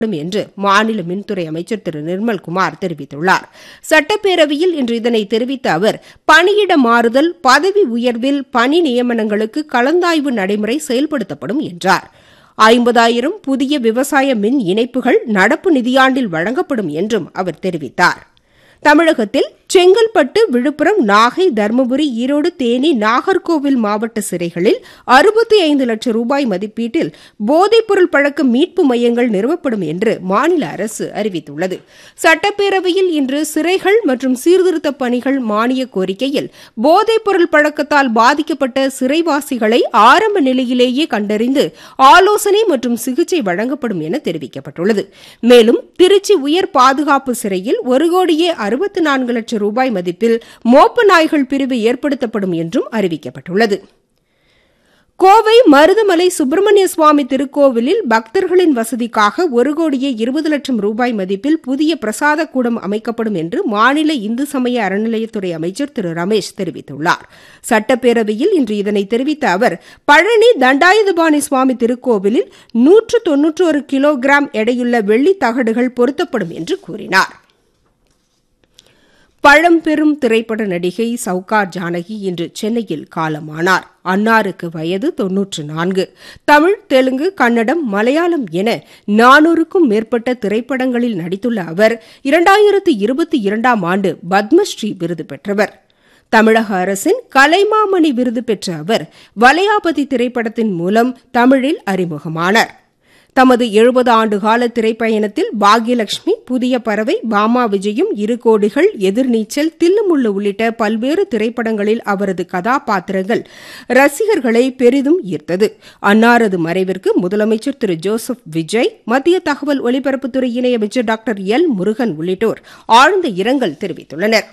என்று மாநில மின்துறை அமைச்சர் திரு நிர்மல்குமார் தெரிவித்துள்ளார் சட்டப்பேரவையில் இன்று இதனை தெரிவித்த அவர் பணியிட மாறுதல் பதவி உயர்வில் பணி நியமனங்களுக்கு கலந்தாய்வு நடைமுறை செயல்படுத்தப்படும் என்றார் ஐம்பதாயிரம் புதிய விவசாய மின் இணைப்புகள் நடப்பு நிதியாண்டில் வழங்கப்படும் என்றும் அவர் தெரிவித்தார் தமிழகத்தில் செங்கல்பட்டு விழுப்புரம் நாகை தருமபுரி ஈரோடு தேனி நாகர்கோவில் மாவட்ட சிறைகளில் அறுபத்தி ஐந்து லட்சம் ரூபாய் மதிப்பீட்டில் போதைப்பொருள் பழக்க மீட்பு மையங்கள் நிறுவப்படும் என்று மாநில அரசு அறிவித்துள்ளது சட்டப்பேரவையில் இன்று சிறைகள் மற்றும் சீர்திருத்தப் பணிகள் மானிய கோரிக்கையில் போதைப்பொருள் பழக்கத்தால் பாதிக்கப்பட்ட சிறைவாசிகளை ஆரம்ப நிலையிலேயே கண்டறிந்து ஆலோசனை மற்றும் சிகிச்சை வழங்கப்படும் என தெரிவிக்கப்பட்டுள்ளது மேலும் திருச்சி உயர் பாதுகாப்பு சிறையில் ஒரு கோடியே அறுபத்தி நான்கு லட்சம் ரூபாய் மதிப்பில் மோப்ப நாய்கள் பிரிவு ஏற்படுத்தப்படும் என்றும் அறிவிக்கப்பட்டுள்ளது கோவை மருதமலை சுப்பிரமணிய சுவாமி திருக்கோவிலில் பக்தர்களின் வசதிக்காக ஒரு கோடியே இருபது லட்சம் ரூபாய் மதிப்பில் புதிய பிரசாத கூடம் அமைக்கப்படும் என்று மாநில இந்து சமய அறநிலையத்துறை அமைச்சர் திரு ரமேஷ் தெரிவித்துள்ளார் சட்டப்பேரவையில் இன்று இதனை தெரிவித்த அவர் பழனி தண்டாயுதபாணி சுவாமி திருக்கோவிலில் நூற்று தொன்னூற்றொரு கிலோகிராம் எடையுள்ள வெள்ளித் தகடுகள் பொருத்தப்படும் என்று கூறினார் பழம்பெரும் திரைப்பட நடிகை சவுகார் ஜானகி இன்று சென்னையில் காலமானார் அன்னாருக்கு வயது தொன்னூற்று நான்கு தமிழ் தெலுங்கு கன்னடம் மலையாளம் என நானூறுக்கும் மேற்பட்ட திரைப்படங்களில் நடித்துள்ள அவர் இரண்டாயிரத்து இருபத்தி இரண்டாம் ஆண்டு பத்மஸ்ரீ விருது பெற்றவர் தமிழக அரசின் கலைமாமணி விருது பெற்ற அவர் வலையாபதி திரைப்படத்தின் மூலம் தமிழில் அறிமுகமானார் தமது எழுபது ஆண்டுகால திரைப்பயணத்தில் பாக்யலட்சுமி புதிய பறவை பாமா விஜயும் இரு கோடிகள் எதிர்நீச்சல் தில்லுமுள்ளு உள்ளிட்ட பல்வேறு திரைப்படங்களில் அவரது கதாபாத்திரங்கள் ரசிகர்களை பெரிதும் ஈர்த்தது அன்னாரது மறைவிற்கு முதலமைச்சர் திரு ஜோசப் விஜய் மத்திய தகவல் ஒலிபரப்புத்துறை இணையமைச்சர் டாக்டர் எல் முருகன் உள்ளிட்டோர் ஆழ்ந்த இரங்கல் தெரிவித்துள்ளனா்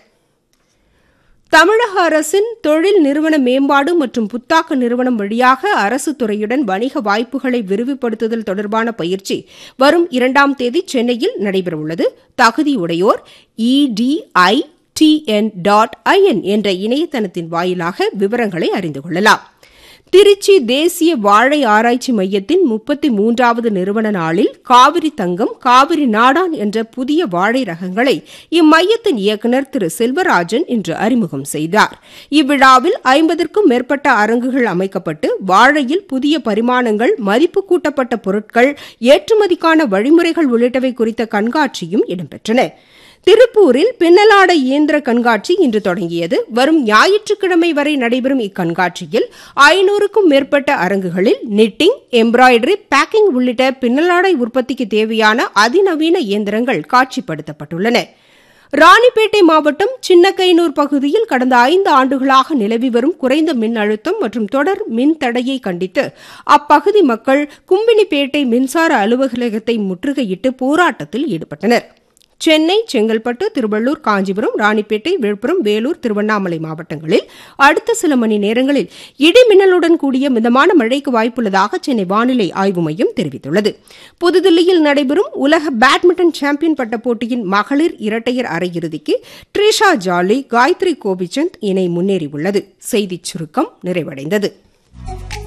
தமிழக அரசின் தொழில் நிறுவன மேம்பாடு மற்றும் புத்தாக்க நிறுவனம் வழியாக அரசு துறையுடன் வணிக வாய்ப்புகளை விரிவுபடுத்துதல் தொடர்பான பயிற்சி வரும் இரண்டாம் தேதி சென்னையில் நடைபெறவுள்ளது தகுதியுடையோர் இடிஐ டிஎன் டாட் ஐஎன் என்ற இணையதளத்தின் வாயிலாக விவரங்களை அறிந்து கொள்ளலாம் திருச்சி தேசிய வாழை ஆராய்ச்சி மையத்தின் முப்பத்தி மூன்றாவது நிறுவன நாளில் காவிரி தங்கம் காவிரி நாடான் என்ற புதிய வாழை ரகங்களை இம்மையத்தின் இயக்குநர் திரு செல்வராஜன் இன்று அறிமுகம் செய்தார் இவ்விழாவில் ஐம்பதற்கும் மேற்பட்ட அரங்குகள் அமைக்கப்பட்டு வாழையில் புதிய பரிமாணங்கள் மதிப்பு கூட்டப்பட்ட பொருட்கள் ஏற்றுமதிக்கான வழிமுறைகள் உள்ளிட்டவை குறித்த கண்காட்சியும் இடம்பெற்றன திருப்பூரில் பின்னலாடை இயந்திர கண்காட்சி இன்று தொடங்கியது வரும் ஞாயிற்றுக்கிழமை வரை நடைபெறும் இக்கண்காட்சியில் ஐநூறுக்கும் மேற்பட்ட அரங்குகளில் நிட்டிங் எம்ப்ராய்டரி பேக்கிங் உள்ளிட்ட பின்னலாடை உற்பத்திக்கு தேவையான அதிநவீன இயந்திரங்கள் காட்சிப்படுத்தப்பட்டுள்ளன ராணிப்பேட்டை மாவட்டம் சின்னக்கைனூர் பகுதியில் கடந்த ஐந்து ஆண்டுகளாக நிலவி வரும் குறைந்த மின் அழுத்தம் மற்றும் தொடர் மின் தடையை கண்டித்து அப்பகுதி மக்கள் கும்பினிப்பேட்டை மின்சார அலுவலகத்தை முற்றுகையிட்டு போராட்டத்தில் ஈடுபட்டனா் சென்னை செங்கல்பட்டு திருவள்ளூர் காஞ்சிபுரம் ராணிப்பேட்டை விழுப்புரம் வேலூர் திருவண்ணாமலை மாவட்டங்களில் அடுத்த சில மணி நேரங்களில் இடி மின்னலுடன் கூடிய மிதமான மழைக்கு வாய்ப்புள்ளதாக சென்னை வானிலை ஆய்வு மையம் தெரிவித்துள்ளது புதுதில்லியில் நடைபெறும் உலக பேட்மிண்டன் சாம்பியன் பட்ட போட்டியின் மகளிர் இரட்டையர் அரையிறுதிக்கு ட்ரிஷா ஜாலி காயத்ரி கோபிச்சந்த் இணை முன்னேறியுள்ளது செய்திச் சுருக்கம் நிறைவடைந்தது